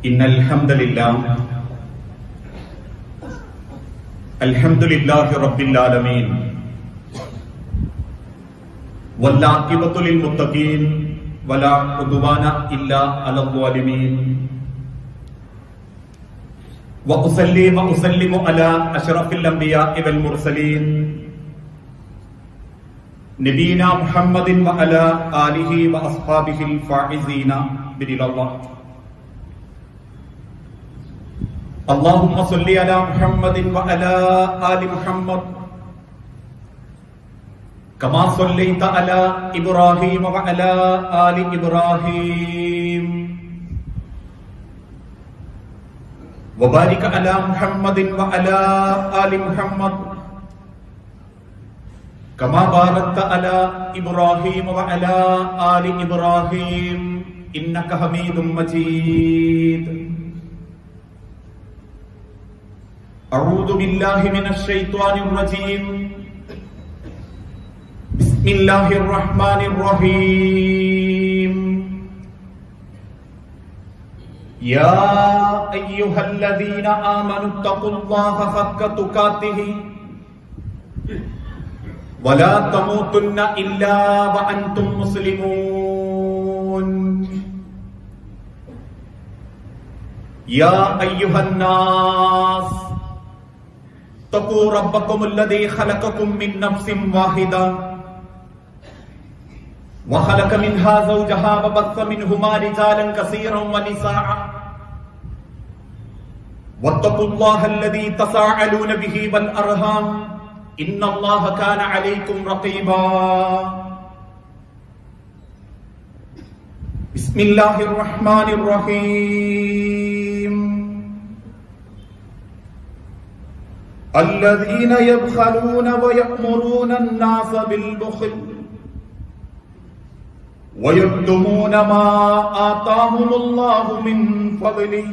إن الحمد لله الحمد لله رب العالمين والعاقبة للمتقين ولا عدوان إلا على الظالمين وأصلي وأسلم على أشرف الأنبياء والمرسلين نبينا محمد وعلى آله وأصحابه الفائزين برضا الله اللهم صل على محمد وعلى آل محمد كما صليت على إبراهيم وعلى آل إبراهيم وبارك على محمد وعلى آل محمد كما باركت على إبراهيم وعلى آل إبراهيم إنك حميد مجيد أعوذ بالله من الشيطان الرجيم بسم الله الرحمن الرحيم يا أيها الذين آمنوا اتقوا الله حق تقاته ولا تموتن إلا وأنتم مسلمون يا أيها الناس اتقوا ربكم الذي خلقكم من نفس واحدة وخلق منها زوجها وبث منهما رجالا كثيرا ونساء واتقوا الله الذي تساءلون به والأرham إن الله كان عليكم رقيبا بسم الله الرحمن الرحيم الذين يبخلون ويأمرون الناس بالبخل ويكتمون ما آتاهم الله من فضله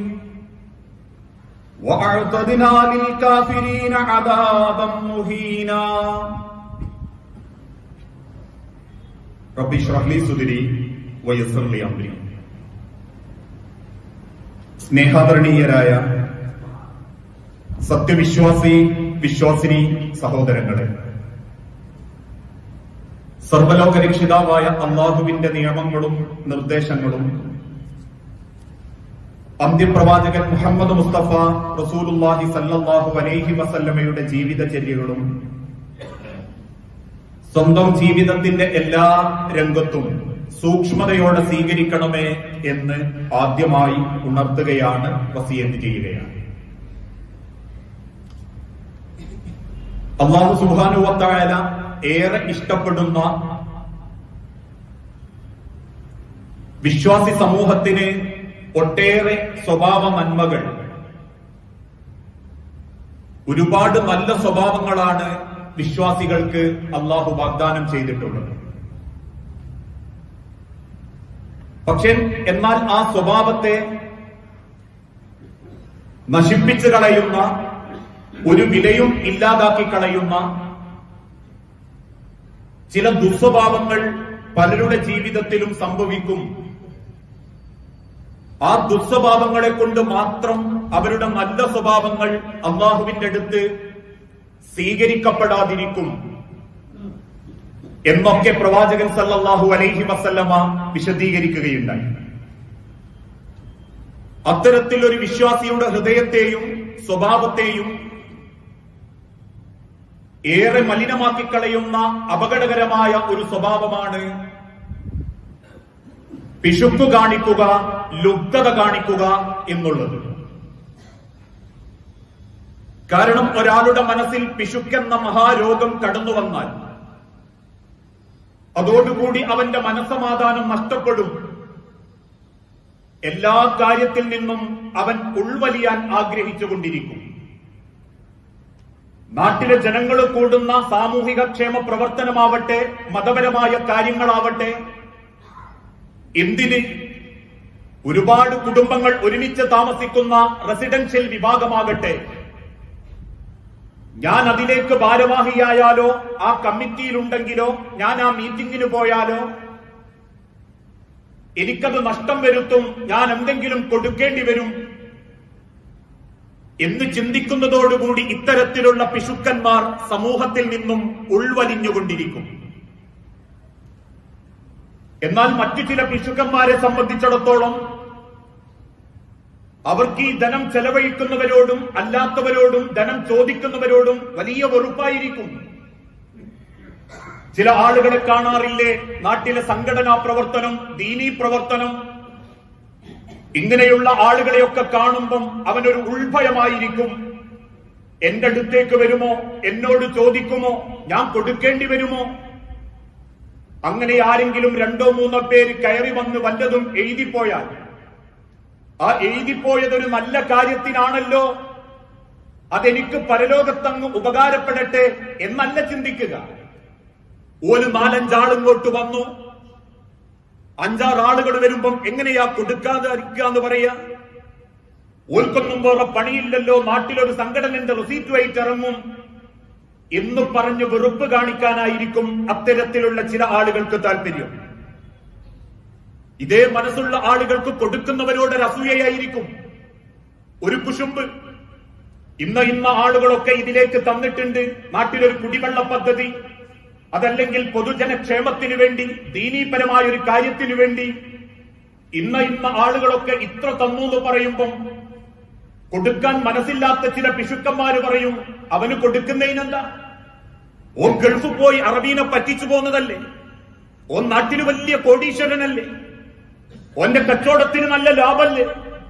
وأعتدنا للكافرين عذابا مهينا رب اشرح لي صدري ويسر لي أمري സ്നേഹാദരണീയരായ സത്യവിശ്വാസി വിശ്വാസിനി സഹോദരങ്ങളെ സർവലോക രക്ഷിതാവായ അള്ളാഹുവിന്റെ നിയമങ്ങളും നിർദ്ദേശങ്ങളും അന്ത്യപ്രവാചകൻ മുഹമ്മദ് മുസ്തഫ റസൂലുല്ലാഹി സല്ലല്ലാഹു അലൈഹി വസല്ലമയുടെ ജീവിതചര്യകളും സ്വന്തം ജീവിതത്തിന്റെ എല്ലാ രംഗത്തും സൂക്ഷ്മതയോടെ സ്വീകരിക്കണമേ എന്ന് ആദ്യമായി ഉണർത്തുകയാണ് വസിയത്ത് ചെയ്യുകയാണ് അള്ളാഹു സുബാനുവത്തായ ഏറെ ഇഷ്ടപ്പെടുന്ന വിശ്വാസി സമൂഹത്തിന് ഒട്ടേറെ സ്വഭാവ നന്മകൾ ഒരുപാട് നല്ല സ്വഭാവങ്ങളാണ് വിശ്വാസികൾക്ക് അള്ളാഹു വാഗ്ദാനം ചെയ്തിട്ടുള്ളത് പക്ഷേ എന്നാൽ ആ സ്വഭാവത്തെ നശിപ്പിച്ചു കളയുന്ന ഒരു വിലയും ഇല്ലാതാക്കി കളയുന്ന ചില ദുസ്വഭാവങ്ങൾ പലരുടെ ജീവിതത്തിലും സംഭവിക്കും ആ ദുസ്വഭാവങ്ങളെ കൊണ്ട് മാത്രം അവരുടെ നല്ല സ്വഭാവങ്ങൾ അള്ളാഹുവിന്റെ അടുത്ത് സ്വീകരിക്കപ്പെടാതിരിക്കും എന്നൊക്കെ പ്രവാചകൻ സല്ലല്ലാഹു അലൈഹി വസല്ലമ വിശദീകരിക്കുകയുണ്ടായി അത്തരത്തിൽ ഒരു വിശ്വാസിയുടെ ഹൃദയത്തെയും സ്വഭാവത്തെയും ഏറെ മലിനമാക്കി കളയുന്ന അപകടകരമായ ഒരു സ്വഭാവമാണ് പിശുക്ക് കാണിക്കുക ലുബ്ധത കാണിക്കുക എന്നുള്ളത് കാരണം ഒരാളുടെ മനസ്സിൽ പിശുക്കെന്ന മഹാരോഗം കടന്നു വന്നാൽ അതോടുകൂടി അവന്റെ മനസ്സമാധാനം നഷ്ടപ്പെടും എല്ലാ കാര്യത്തിൽ നിന്നും അവൻ ഉൾവലിയാൻ ആഗ്രഹിച്ചുകൊണ്ടിരിക്കും നാട്ടിലെ ജനങ്ങൾ കൂടുന്ന സാമൂഹിക ക്ഷേമ പ്രവർത്തനമാവട്ടെ മതപരമായ കാര്യങ്ങളാവട്ടെ എന്തിന് ഒരുപാട് കുടുംബങ്ങൾ ഒരുമിച്ച് താമസിക്കുന്ന റെസിഡൻഷ്യൽ വിഭാഗമാകട്ടെ ഞാൻ അതിലേക്ക് ഭാരവാഹിയായാലോ ആ കമ്മിറ്റിയിലുണ്ടെങ്കിലോ ഞാൻ ആ മീറ്റിംഗിന് പോയാലോ എനിക്കത് നഷ്ടം വരുത്തും ഞാൻ എന്തെങ്കിലും കൊടുക്കേണ്ടി വരും എന്ന് ചിന്തിക്കുന്നതോടുകൂടി ഇത്തരത്തിലുള്ള പിശുക്കന്മാർ സമൂഹത്തിൽ നിന്നും ഉൾവലിഞ്ഞുകൊണ്ടിരിക്കും എന്നാൽ മറ്റു ചില പിശുക്കന്മാരെ സംബന്ധിച്ചിടത്തോളം അവർക്ക് ഈ ധനം ചെലവഴിക്കുന്നവരോടും അല്ലാത്തവരോടും ധനം ചോദിക്കുന്നവരോടും വലിയ വെറുപ്പായിരിക്കും ചില ആളുകളെ കാണാറില്ലേ നാട്ടിലെ സംഘടനാ പ്രവർത്തനം ദീനീ പ്രവർത്തനം ഇങ്ങനെയുള്ള ആളുകളെയൊക്കെ കാണുമ്പം അവനൊരു ഉൾഭയമായിരിക്കും എന്റെ അടുത്തേക്ക് വരുമോ എന്നോട് ചോദിക്കുമോ ഞാൻ കൊടുക്കേണ്ടി വരുമോ അങ്ങനെ ആരെങ്കിലും രണ്ടോ മൂന്നോ പേര് കയറി വന്ന് വല്ലതും എഴുതിപ്പോയാൽ ആ എഴുതിപ്പോയതൊരു നല്ല കാര്യത്തിനാണല്ലോ അതെനിക്ക് പരലോകത്തങ്ങ് ഉപകാരപ്പെടട്ടെ എന്നല്ല ചിന്തിക്കുക ഒരു നാലഞ്ചാളിങ്ങോട്ട് വന്നു അഞ്ചാറ് ആളുകൾ വരുമ്പം എങ്ങനെയാ കൊടുക്കാതെ ഇരിക്കുക എന്ന് പറയാ ഓൽക്കൊന്നും വേറെ പണിയില്ലല്ലോ നാട്ടിലൊരു സംഘടനന്റെ റെസീറ്റ് വൈറ്റ് ഇറങ്ങും എന്ന് പറഞ്ഞ് വെറുപ്പ് കാണിക്കാനായിരിക്കും അത്തരത്തിലുള്ള ചില ആളുകൾക്ക് താല്പര്യം ഇതേ മനസ്സുള്ള ആളുകൾക്ക് കൊടുക്കുന്നവരോട് ഒരു അസൂയയായിരിക്കും ഒരു കുശുമ്പ് ഇന്ന ഇന്ന ആളുകളൊക്കെ ഇതിലേക്ക് തന്നിട്ടുണ്ട് നാട്ടിലൊരു കുടിവെള്ള പദ്ധതി അതല്ലെങ്കിൽ പൊതുജനക്ഷേമത്തിന് വേണ്ടി ദീനീപരമായ ഒരു കാര്യത്തിന് വേണ്ടി ഇന്ന ഇന്ന ആളുകളൊക്കെ ഇത്ര തന്നു എന്ന് പറയുമ്പം കൊടുക്കാൻ മനസ്സില്ലാത്ത ചില പിശുക്കന്മാര് പറയും അവന് കൊടുക്കുന്നതിനെന്താ ഓൻ ഗൾഫ് പോയി അറബീനെ പറ്റിച്ചു പോകുന്നതല്ലേ ഓൻ നാട്ടിന് വലിയ കോടീശ്വരനല്ലേ ഓന്റെ കച്ചവടത്തിന് നല്ല ലാഭല്ലേ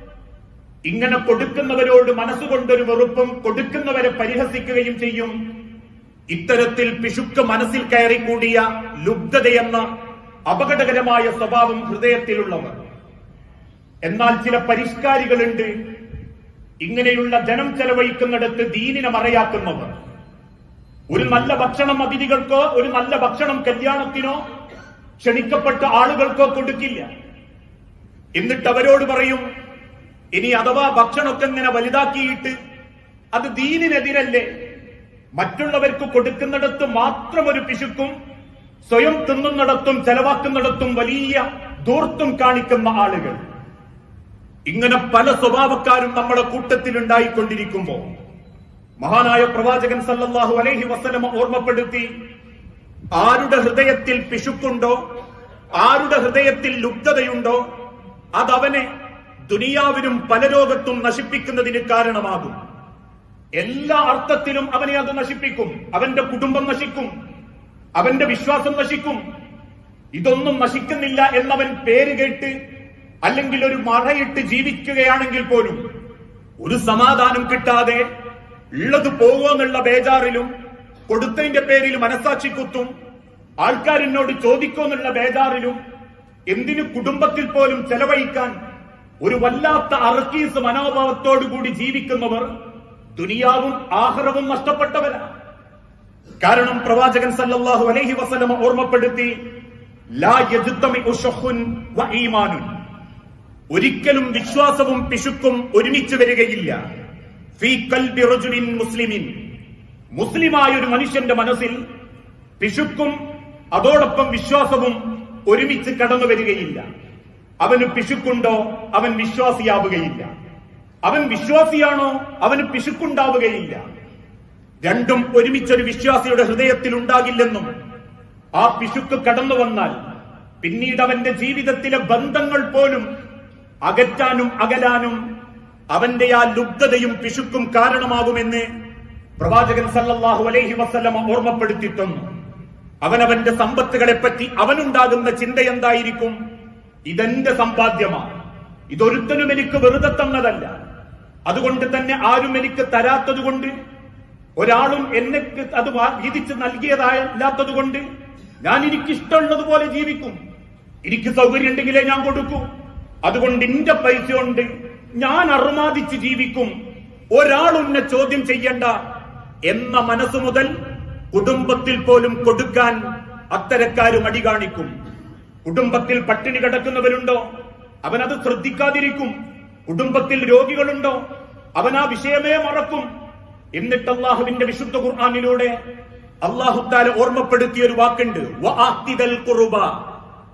ഇങ്ങനെ കൊടുക്കുന്നവരോട് മനസ്സുകൊണ്ടൊരു വെറുപ്പും കൊടുക്കുന്നവരെ പരിഹസിക്കുകയും ചെയ്യും ഇത്തരത്തിൽ പിശുക്ക് മനസ്സിൽ കയറി കൂടിയ ലുബ്ധതയെന്ന അപകടകരമായ സ്വഭാവം ഹൃദയത്തിലുള്ളവർ എന്നാൽ ചില പരിഷ്കാരികളുണ്ട് ഇങ്ങനെയുള്ള ജനം ചെലവഴിക്കുന്നിടത്ത് ദീനിനെ മറയാക്കുന്നവർ ഒരു നല്ല ഭക്ഷണം അതിഥികൾക്കോ ഒരു നല്ല ഭക്ഷണം കല്യാണത്തിനോ ക്ഷണിക്കപ്പെട്ട ആളുകൾക്കോ കൊടുക്കില്ല എന്നിട്ട് അവരോട് പറയും ഇനി അഥവാ ഭക്ഷണമൊക്കെ ഇങ്ങനെ വലുതാക്കിയിട്ട് അത് ദീനിനെതിരല്ലേ മറ്റുള്ളവർക്ക് കൊടുക്കുന്നിടത്ത് മാത്രം ഒരു പിശുക്കും സ്വയം തിന്നുന്നിടത്തും ചെലവാക്കുന്നിടത്തും വലിയ ദൂർത്തും കാണിക്കുന്ന ആളുകൾ ഇങ്ങനെ പല സ്വഭാവക്കാരും നമ്മുടെ കൂട്ടത്തിൽ ഉണ്ടായിക്കൊണ്ടിരിക്കുമ്പോ മഹാനായ പ്രവാചകൻ സല്ലല്ലാഹു അലൈഹി വസല്ലമ ഓർമ്മപ്പെടുത്തി ആരുടെ ഹൃദയത്തിൽ പിശുക്കുണ്ടോ ആരുടെ ഹൃദയത്തിൽ ലുബ്ധതയുണ്ടോ അതവനെ ദുനിയാവിനും പലലോകത്തും നശിപ്പിക്കുന്നതിന് കാരണമാകും എല്ലാ അർത്ഥത്തിലും അവനെ അത് നശിപ്പിക്കും അവന്റെ കുടുംബം നശിക്കും അവന്റെ വിശ്വാസം നശിക്കും ഇതൊന്നും നശിക്കുന്നില്ല എന്നവൻ പേര് കേട്ട് അല്ലെങ്കിൽ ഒരു മറയിട്ട് ജീവിക്കുകയാണെങ്കിൽ പോലും ഒരു സമാധാനം കിട്ടാതെ ഉള്ളത് പോകുമെന്നുള്ള ബേജാറിലും കൊടുത്തതിന്റെ പേരിൽ മനസാക്ഷി കുത്തും ആൾക്കാരെന്നോട് ചോദിക്കുമെന്നുള്ള ബേജാറിലും എന്തിനു കുടുംബത്തിൽ പോലും ചെലവഴിക്കാൻ ഒരു വല്ലാത്ത അർക്കീസ് മനോഭാവത്തോടു കൂടി ജീവിക്കുന്നവർ ദുനിയാവും ആഹ്റവും നഷ്ടപ്പെട്ടവരാണ് കാരണം പ്രവാചകൻ സല്ലല്ലാഹു അലൈഹി വസല്ലമ ഓർമ്മപ്പെടുത്തി ലാ യജ്തമിഉ ശഹ്ഉൻ വ ഈമാനുൻ ഒരിക്കലും വിശ്വാസവും പിശുക്കും ഒരുമിച്ച് വരികയില്ല ഫീ കൽബി റജുലിൻ മുസ്ലിമിൻ മുസ്ലിമായ ഒരു മനുഷ്യന്റെ മനസ്സിൽ പിശുക്കും അതോടൊപ്പം വിശ്വാസവും ഒരുമിച്ച് കടന്നു വരികയില്ല അവന് പിശുക്കുണ്ടോ അവൻ വിശ്വാസിയാവുകയില്ല അവൻ വിശ്വാസിയാണോ അവന് പിശുക്കുണ്ടാവുകയില്ല രണ്ടും ഒരുമിച്ചൊരു വിശ്വാസിയുടെ ഹൃദയത്തിൽ ഉണ്ടാകില്ലെന്നും ആ പിശുക്ക് കടന്നു വന്നാൽ പിന്നീട് അവന്റെ ജീവിതത്തിലെ ബന്ധങ്ങൾ പോലും അകറ്റാനും അകലാനും അവന്റെ ആ ലുബ്ധതയും പിശുക്കും കാരണമാകുമെന്ന് പ്രവാചകൻ സല്ലല്ലാഹു അലൈഹി വസല്ലമ ഓർമ്മപ്പെടുത്തി തന്നു അവനവന്റെ സമ്പത്തുകളെ പറ്റി അവനുണ്ടാകുന്ന ചിന്ത എന്തായിരിക്കും ഇതെന്റെ സമ്പാദ്യമാണ് ഇതൊരുത്തനും എനിക്ക് വെറുതെ തന്നതല്ല അതുകൊണ്ട് തന്നെ ആരും എനിക്ക് തരാത്തത് കൊണ്ട് ഒരാളും എന്നെ അത് വാ- വീതിച്ച് നൽകിയതായല്ലാത്തത് കൊണ്ട് ഞാൻ എനിക്ക് ഇഷ്ടമുള്ളതുപോലെ ജീവിക്കും എനിക്ക് സൗകര്യം ഉണ്ടെങ്കിലേ ഞാൻ കൊടുക്കൂ അതുകൊണ്ട് എന്റെ പൈസ കൊണ്ട് ഞാൻ അറുമാദിച്ച് ജീവിക്കും ഒരാളും എന്നെ ചോദ്യം ചെയ്യണ്ട എന്ന മനസ്സ് മുതൽ കുടുംബത്തിൽ പോലും കൊടുക്കാൻ അത്തരക്കാര് മടി കാണിക്കും കുടുംബത്തിൽ പട്ടിണി കിടക്കുന്നവരുണ്ടോ അവനത് ശ്രദ്ധിക്കാതിരിക്കും കുടുംബത്തിൽ രോഗികളുണ്ടോ അവൻ ആ വിഷയമേ മറക്കും എന്നിട്ട് അള്ളാഹുവിന്റെ വിശുദ്ധ ഖുർആാനിലൂടെ അള്ളാഹുത്താല ഓർമ്മപ്പെടുത്തിയ ഒരു വാക്കുണ്ട് വആത്തിദൽ ഖുർബ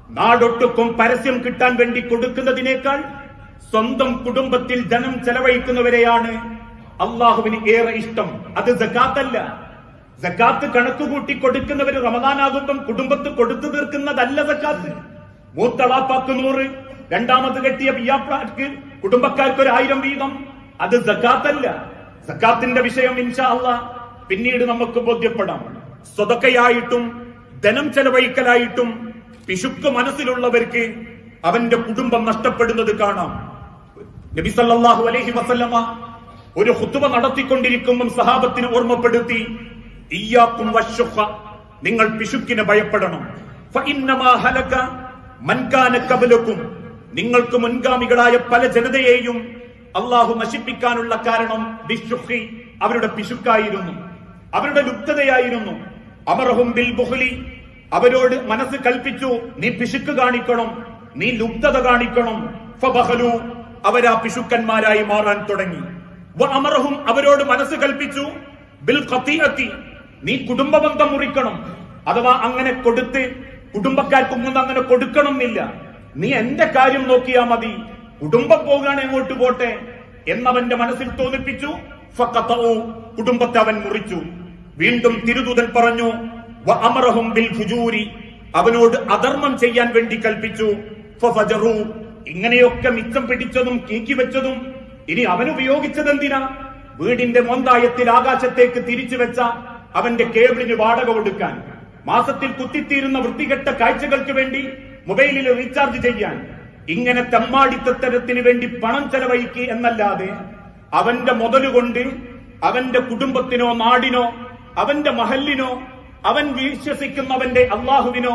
നാടൊട്ടുക്കും പരസ്യം കിട്ടാൻ വേണ്ടി കൊടുക്കുന്നതിനേക്കാൾ സ്വന്തം കുടുംബത്തിൽ ധനം ചെലവഴിക്കുന്നവരെയാണ് അള്ളാഹുവിന് ഏറെ ഇഷ്ടം അത് ജക്കാത്തല്ല ജക്കാത്ത് കണക്കുകൂട്ടി കൊടുക്കുന്നവര് റമദാനാകുമ്പം കുടുംബത്ത് കൊടുത്തു തീർക്കുന്നതല്ല ജക്കാത്ത് മൂത്തളാപ്പാക്ക് നൂറ് രണ്ടാമത് കെട്ടിയ പിയാപ്പാക്ക് കുടുംബക്കാർക്ക് ഒരു ആയിരം വീതം അത് ജക്കാത്തല്ല സക്കാത്തിന്റെ വിഷയം ഇൻഷാ അള്ളാ പിന്നീട് നമുക്ക് ബോധ്യപ്പെടാം സ്വതക്കയായിട്ടും ധനം ചെലവഴിക്കലായിട്ടും പിശുക്ക് മനസ്സിലുള്ളവർക്ക് അവന്റെ കുടുംബം നഷ്ടപ്പെടുന്നത് കാണാം നബി സല്ലല്ലാഹു അലൈഹി വസല്ലമ ഒരു ഹുത്തുബ നടത്തിക്കൊണ്ടിരിക്കുമ്പം സഹാബത്തിന് ഓർമ്മപ്പെടുത്തി ഇയ്യാക്കും വശുഖ നിങ്ങൾ പിശുക്കിനെ ഭയപ്പെടണം ഫഇന്നമാ ഹലക മൻ കാന ഖബലക്കും നിങ്ങൾക്ക് മുൻഗാമികളായ പല ജനതയെയും അള്ളാഹു നശിപ്പിക്കാനുള്ള കാരണം ബിശുഖി അവരുടെ പിശുക്കായിരുന്നു അവരുടെ ലുപ്തതയായിരുന്നു അമറഹും ബിൽ ബുഹ്ലി അവരോട് മനസ്സ് കൽപ്പിച്ചു നീ പിശുക്ക് കാണിക്കണം നീ ലുപ്തത കാണിക്കണം ഫബഹലു അവരാ പിശുക്കന്മാരായി മാറാൻ തുടങ്ങി വ അമറഹും അവരോട് മനസ്സ് കൽപ്പിച്ചു ബിൽ ഖത്തീഅത്തി നീ കുടുംബബന്ധം മുറിക്കണം അഥവാ അങ്ങനെ കൊടുത്ത് കുടുംബക്കാർക്കൊന്നും അങ്ങനെ കൊടുക്കണം എന്നില്ല നീ എന്റെ കാര്യം നോക്കിയാ മതി കുടുംബം പോകാൻ എങ്ങോട്ട് പോട്ടെ എന്നവന്റെ മനസ്സിൽ തോന്നിപ്പിച്ചു ഫഖതഉ കുടുംബത്തെ അവൻ മുറിച്ചു വീണ്ടും തിരുദൂതൻ പറഞ്ഞു വ അമറഹും ബിൽ ഫുജൂരി അവനോട് അധർമ്മം ചെയ്യാൻ വേണ്ടി കൽപ്പിച്ചു ഫഫജറു ഇങ്ങനെയൊക്കെ മിച്ചം പിടിച്ചതും കീക്കി വെച്ചതും ഇനി അവൻ ഉപയോഗിച്ചത് എന്തിനാ വീടിന്റെ മൊന്തായത്തിൽ ആകാശത്തേക്ക് തിരിച്ചു വെച്ച അവന്റെ കേബിളിന് വാടക കൊടുക്കാൻ മാസത്തിൽ കുത്തിത്തീരുന്ന വൃത്തികെട്ട കാഴ്ചകൾക്ക് വേണ്ടി മൊബൈലിൽ റീചാർജ് ചെയ്യാൻ ഇങ്ങനെ തെമ്മാടിത്തരത്തിന് വേണ്ടി പണം ചെലവഴിക്കുക എന്നല്ലാതെ അവന്റെ മുതലുകൊണ്ട് അവന്റെ കുടുംബത്തിനോ നാടിനോ അവന്റെ മഹലിനോ അവൻ വിശ്വസിക്കുന്നവന്റെ അള്ളാഹുവിനോ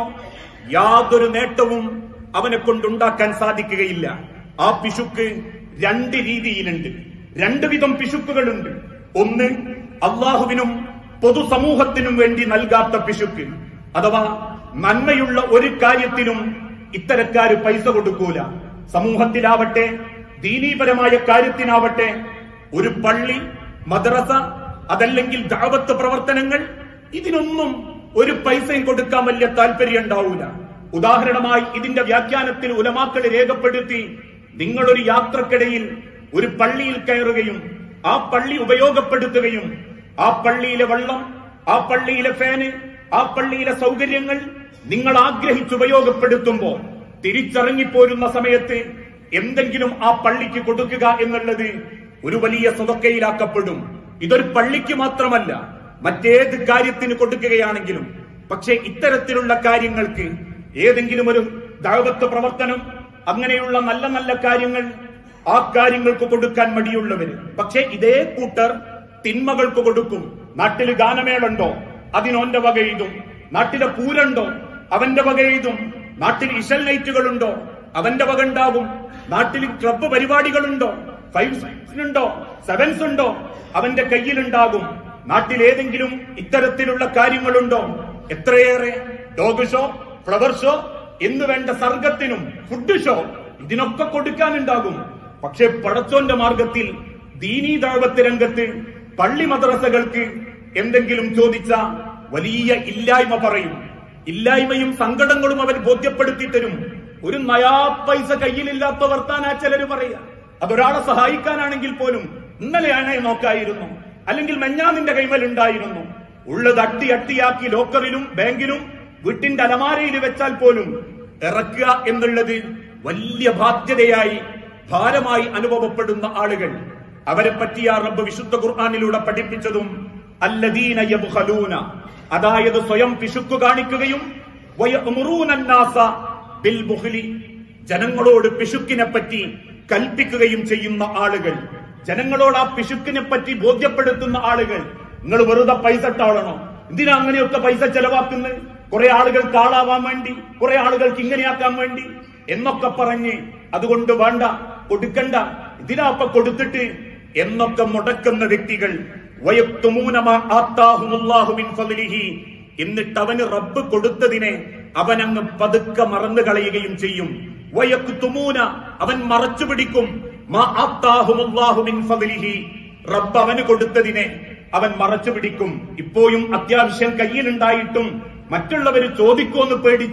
യാതൊരു നേട്ടവും അവനെ കൊണ്ടുണ്ടാക്കാൻ സാധിക്കുകയില്ല ആ പിശുക്ക് രണ്ട് രീതിയിലുണ്ട് രണ്ട് വിധം പിശുക്കുകളുണ്ട് ഒന്ന് അള്ളാഹുവിനും പൊതുസമൂഹത്തിനും വേണ്ടി നൽകാത്ത പിശുക്ക് അഥവാ നന്മയുള്ള ഒരു കാര്യത്തിനും ഇത്തരക്കാര് പൈസ കൊടുക്കൂല സമൂഹത്തിലാവട്ടെ ദീനീപരമായ കാര്യത്തിനാവട്ടെ ഒരു പള്ളി മദ്രസ അതല്ലെങ്കിൽ ദാവത്ത് പ്രവർത്തനങ്ങൾ ഇതിനൊന്നും ഒരു പൈസയും കൊടുക്കാൻ വലിയ താല്പര്യം ഉണ്ടാവൂല ഉദാഹരണമായി ഇതിന്റെ വ്യാഖ്യാനത്തിൽ ഉലമാക്കൾ രേഖപ്പെടുത്തി നിങ്ങളൊരു യാത്രക്കിടയിൽ ഒരു പള്ളിയിൽ കയറുകയും ആ പള്ളി ഉപയോഗപ്പെടുത്തുകയും ആ പള്ളിയിലെ വെള്ളം ആ പള്ളിയിലെ ഫാന് ആ പള്ളിയിലെ സൗകര്യങ്ങൾ നിങ്ങൾ ആഗ്രഹിച്ച് ഉപയോഗപ്പെടുത്തുമ്പോ തിരിച്ചറിങ്ങിപ്പോരുന്ന സമയത്ത് എന്തെങ്കിലും ആ പള്ളിക്ക് കൊടുക്കുക എന്നുള്ളത് ഒരു വലിയ സ്വതക്കയിലാക്കപ്പെടും ഇതൊരു പള്ളിക്ക് മാത്രമല്ല മറ്റേത് കാര്യത്തിന് കൊടുക്കുകയാണെങ്കിലും പക്ഷേ ഇത്തരത്തിലുള്ള കാര്യങ്ങൾക്ക് ഏതെങ്കിലും ഒരു ദാവത്ത് പ്രവർത്തനം അങ്ങനെയുള്ള നല്ല നല്ല കാര്യങ്ങൾ ആ കാര്യങ്ങൾക്ക് കൊടുക്കാൻ മടിയുള്ളവര് പക്ഷേ ഇതേ കൂട്ടർ തിന്മകൾക്ക് കൊടുക്കും നാട്ടിൽ ഗാനമേളുണ്ടോ അതിനോന്റെ വക എഴുതും നാട്ടിലെ പൂരണ്ടോ അവന്റെ വക എഴുതും നാട്ടിൽ ഇഷൽ നൈറ്റുകളുണ്ടോ അവന്റെ വക ഉണ്ടാകും നാട്ടിൽ ക്ലബ്ബ് പരിപാടികളുണ്ടോ ഫൈവ് ഉണ്ടോ സെവൻസ് ഉണ്ടോ അവന്റെ കയ്യിലുണ്ടാകും നാട്ടിൽ ഏതെങ്കിലും ഇത്തരത്തിലുള്ള കാര്യങ്ങളുണ്ടോ എത്രയേറെ ഡോഗ് ഷോ ഫ്ലവർ ഷോ എന്ന് വേണ്ട സർഗത്തിനും ഫുഡ് ഷോ ഇതിനൊക്കെ കൊടുക്കാനുണ്ടാകും പക്ഷെ പടച്ചോന്റെ മാർഗത്തിൽ ദീനീ ദാവത്ത് രംഗത്ത് പള്ളി മദ്രസകൾക്ക് എന്തെങ്കിലും ചോദിച്ച വലിയ ഇല്ലായ്മ പറയും ഇല്ലായ്മയും സങ്കടങ്ങളും അവൻ ബോധ്യപ്പെടുത്തി തരും ഒരു നയാ പൈസ കയ്യിലില്ലാത്ത വർത്താനാ ചിലര് പറയാ അതൊരാളെ സഹായിക്കാനാണെങ്കിൽ പോലും ഇന്നലെയാണ് നോക്കായിരുന്നു അല്ലെങ്കിൽ മെഞ്ഞാന്നിന്റെ കൈമൽ ഉണ്ടായിരുന്നു ഉള്ളത് അട്ടി അട്ടിയാക്കി ലോക്കറിലും ബാങ്കിലും വീട്ടിന്റെ അലമാരയിൽ വെച്ചാൽ പോലും ഇറക്കുക എന്നുള്ളത് വലിയ ബാധ്യതയായി ഭാരമായി അനുഭവപ്പെടുന്ന ആളുകൾ അവരെ പറ്റി ആ റബ്ബ് വിശുദ്ധ ഖുർആാനിലൂടെ പഠിപ്പിച്ചതും അല്ലദീന യബ്ഖലൂന അതായത് സ്വയം പിശുക്കു കാണിക്കുകയും വയഅ്മുറൂന അന്നാസ ബിൽ ബുഖ്ലി ജനങ്ങളോട് പിശുക്കിനെ പറ്റി കൽപ്പിക്കുകയും ചെയ്യുന്ന ആളുകൾ ജനങ്ങളോട് ആ പിശുക്കിനെ പറ്റി ബോധ്യപ്പെടുത്തുന്ന ആളുകൾ നിങ്ങൾ വെറുതെ പൈസ ഇട്ടാളണോ എന്തിനാ അങ്ങനെയൊക്കെ പൈസ ചെലവാക്കുന്നത് കുറെ ആളുകൾക്ക് ആളാവാൻ വേണ്ടി കുറെ ആളുകൾക്ക് ഇങ്ങനെയാക്കാൻ വേണ്ടി എന്നൊക്കെ പറഞ്ഞ് അതുകൊണ്ട് വേണ്ട കൊടുക്കണ്ട ഇതിനാ അപ്പൊ കൊടുത്തിട്ട് എന്നൊക്കെ മുടക്കുന്ന വ്യക്തികൾ വയക്തുമൂന മാ ആത്താഹുമുല്ലാഹു മിൻ ഫദ്ലിഹി എന്നിട്ട് അവന് റബ്ബ് കൊടുത്തതിനെ അവൻ അങ്ങ് പതുക്കെ മറന്നു കളയുകയും ചെയ്യും വയക്തുമൂന അവൻ മറച്ചു പിടിക്കും മാ ആത്താഹുമുല്ലാഹു മിൻ ഫദ്ലിഹി റബ്ബ് അവന് കൊടുത്തതിനെ അവൻ മറച്ചു പിടിക്കും ഇപ്പോഴും അത്യാവശ്യം കയ്യിലുണ്ടായിട്ടും മറ്റുള്ളവർ ചോദിക്കുമെന്ന് പേടിച്ച്